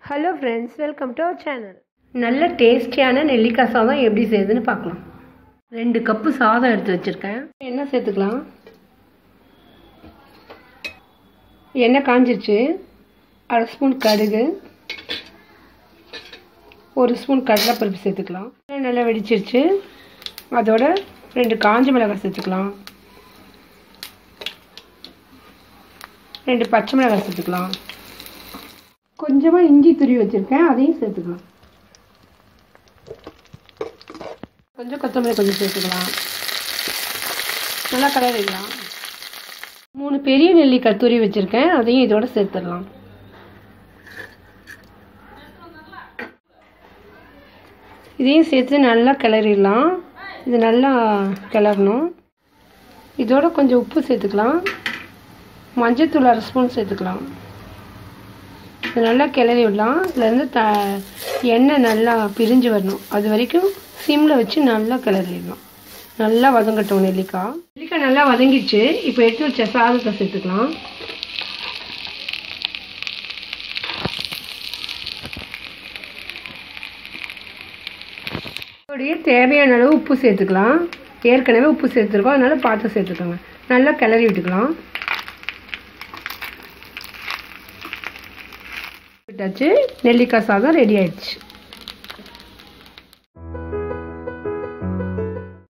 hello friends welcome to our channel நல்ல டேஸ்டியான நெல்லிக்காய் சாதம் எப்படி செய்யுதுன்னு பார்க்கலாம் ரெண்டு கப்பு சாதம் எடுத்து வச்சுருக்கேன் எண்ணெய் சேர்த்துக்கலாம் எண்ணெய் காஞ்சிருச்சு அரை ஸ்பூன் கடுகு ஒரு ஸ்பூன் கடலைப்பருப்பு சேர்த்துக்கலாம் எண்ணெய் நல்லா வெடிச்சிருச்சு அதோட ரெண்டு காஞ்ச மிளகாய் சேர்த்துக்கலாம் ரெண்டு பச்சை மிளகாய் சேர்த்துக்கலாம் கொஞ்சமாக இஞ்சி துருவி வச்சுருக்கேன் அதையும் சேர்த்துக்கலாம் கொஞ்சம் கொத்தமல்லி கொஞ்சம் சேர்த்துக்கலாம் நல்லா கலரிடலாம் மூணு பெரிய நெல்லிக்காய் துருவி வச்சுருக்கேன் அதையும் இதோட சேர்த்துடலாம் இதையும் சேர்த்து நல்லா கிளறிடலாம் இது நல்லா கிளறணும் இதோட கொஞ்சம் உப்பு சேர்த்துக்கலாம் மஞ்சத்தூள் அரை ஸ்பூன் சேர்த்துக்கலாம் இது நல்லா கிளறி விடலாம் இதுலேருந்து த எண்ணெய் நல்லா பிரிஞ்சு வரணும் அது வரைக்கும் சிம்மில் வச்சு நல்லா கிளறிடலாம் நல்லா வதங்கட்டும் நெல்லிக்காய் நெல்லிக்காய் நல்லா வதங்கிடுச்சு இப்போ எடுத்து வச்ச சாதத்தை சேர்த்துக்கலாம் இதோடைய தேவையான அளவு உப்பு சேர்த்துக்கலாம் ஏற்கனவே உப்பு சேர்த்துருக்கோம் அதனால் பார்த்து சேர்த்துக்கோங்க நல்லா கிளறி விட்டுக்கலாம் விட்டாச்சு நெல்லிக்காய் சாதம் ரெடி ஆயிடுச்சு